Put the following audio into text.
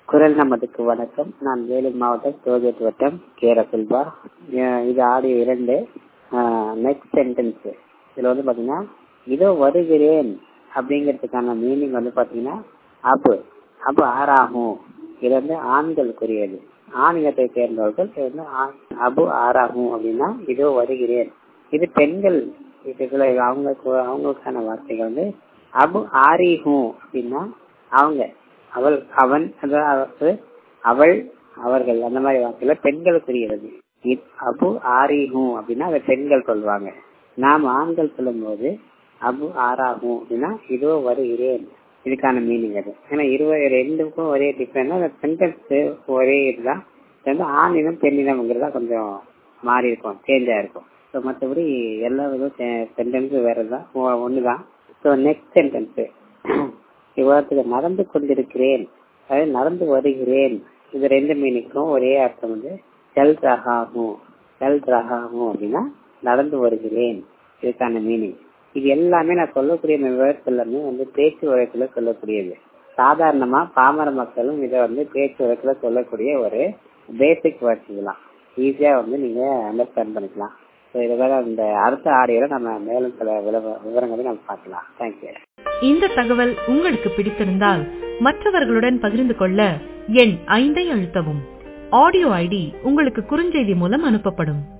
குரல் நமதுக்கு வணக்கம் நான் வேலூர் மாவட்டம் சோஜத் வட்டம் கேர செல்வா அஹ் இது ஆடியோ இரண்டு நெக்ஸ்ட் சென்டென்ஸ் இதுல வந்து பாத்தீங்கன்னா இதோ வருகிறேன் அப்படிங்கிறதுக்கான மீனிங் வந்து பாத்தீங்கன்னா அபு அபு ஆறாகும் இது வந்து ஆண்களுக்குரியது ஆணியத்தை சேர்ந்தவர்கள் இது வந்து ஆண். அபு ஆறாகும் அப்படின்னா இதோ வருகிறேன் இது பெண்கள் இதுக்குள்ள அவங்களுக்கு அவங்களுக்கான வார்த்தைகள் வந்து அபு ஆரிஹும் அப்படின்னா அவங்க அவள் அவன் அதாவது அவள் அவர்கள் அந்த மாதிரி வார்த்தையில பெண்களுக்குரியது இத் அபு ஆரிஹும் அப்படின்னா அதை பெண்கள் சொல்லுவாங்க நாம் ஆண்கள் சொல்லும்போது அபு ஆராகும் அப்படின்னா இதோ வருகிறேன் இதுக்கான மீனிங் அது ஏன்னா இருபது ரெண்டுக்கும் ஒரே டிஃபரெண்ட் அந்த சென்டென்ஸ் ஒரே இதுதான் இது வந்து ஆணினம் பெண்ணினம்ங்கிறதா கொஞ்சம் மாறி இருக்கும் சேஞ்ச் ஆயிருக்கும் ஸோ மற்றபடி எல்லா விதம் சென்டென்ஸ் வேற தான் ஒன்று தான் ஸோ நெக்ஸ்ட் சென்டென்ஸ் இவ்வாரத்துக்கு நடந்து கொண்டிருக்கிறேன் அதாவது நடந்து வருகிறேன் இது ரெண்டு மீனிங்க்கும் ஒரே அர்த்தம் வந்து செல் ரகாகும் செல் ரகாகும் அப்படின்னா நடந்து வருகிறேன் இதுக்கான மீனிங் இது எல்லாமே நான் சொல்லக்கூடிய வேர்ட்ஸ் எல்லாமே வந்து பேச்சு வழக்குல சொல்லக்கூடியது சாதாரணமா பாமர மக்களும் இதை வந்து பேச்சு வழக்குல சொல்லக்கூடிய ஒரு பேசிக் வேர்ட்ஸ் இதெல்லாம் ஈஸியா வந்து நீங்க அண்டர்ஸ்டாண்ட் பண்ணிக்கலாம் ஸோ இதை வேற இந்த அடுத்த ஆடியோல நம்ம மேலும் சில விவர- விவரங்களை நம்ம பார்க்கலாம் தேங்க்யூ இந்த தகவல் உங்களுக்கு பிடித்திருந்தால் மற்றவர்களுடன் பகிர்ந்து கொள்ள எண் ஐந்தை அழுத்தவும் ஆடியோ ஐடி உங்களுக்கு குறுஞ்செய்தி மூலம் அனுப்பப்படும்